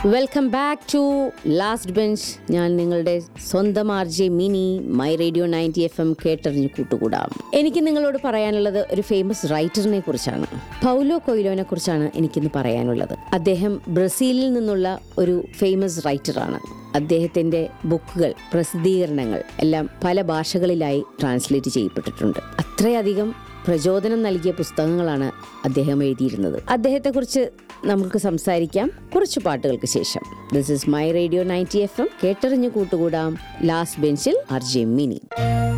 welcome back to last bench ഞാൻ നിങ്ങളുടെ സ്വന്തം R J Mini my radio ninety F M കേട്ടറിഞ്ഞ് കൂട്ടുകൂടാം എനിക്ക് നിങ്ങളോട് പറയാനുള്ളത് ഒരു ഫേമസ് റൈറ്ററിനെ കുറിച്ചാണ് പൗലോ കൊയിലോനെ കുറിച്ചാണ് എനിക്കിന്ന് പറയാനുള്ളത് അദ്ദേഹം ബ്രസീലിൽ നിന്നുള്ള ഒരു ഫേമസ് റൈറ്ററാണ് അദ്ദേഹത്തിൻ്റെ ബുക്കുകൾ പ്രസിദ്ധീകരണങ്ങൾ എല്ലാം പല ഭാഷകളിലായി ട്രാൻസ്ലേറ്റ് ചെയ്യപ്പെട്ടിട്ടുണ്ട് അത്രയധികം പ്രചോദനം നൽകിയ പുസ്തകങ്ങളാണ് അദ്ദേഹം എഴുതിയിരുന്നത് അദ്ദേഹത്തെക്കുറിച്ച് നമുക്ക് സംസാരിക്കാം കുറച്ച് പാട്ടുകൾക്ക് ശേഷം this is my radio ninety F M കേട്ടറിഞ്ഞു കൂട്ടുകൂടാം ലാസ്റ്റ് ബെഞ്ചിൽ ആർ ജെ മിനി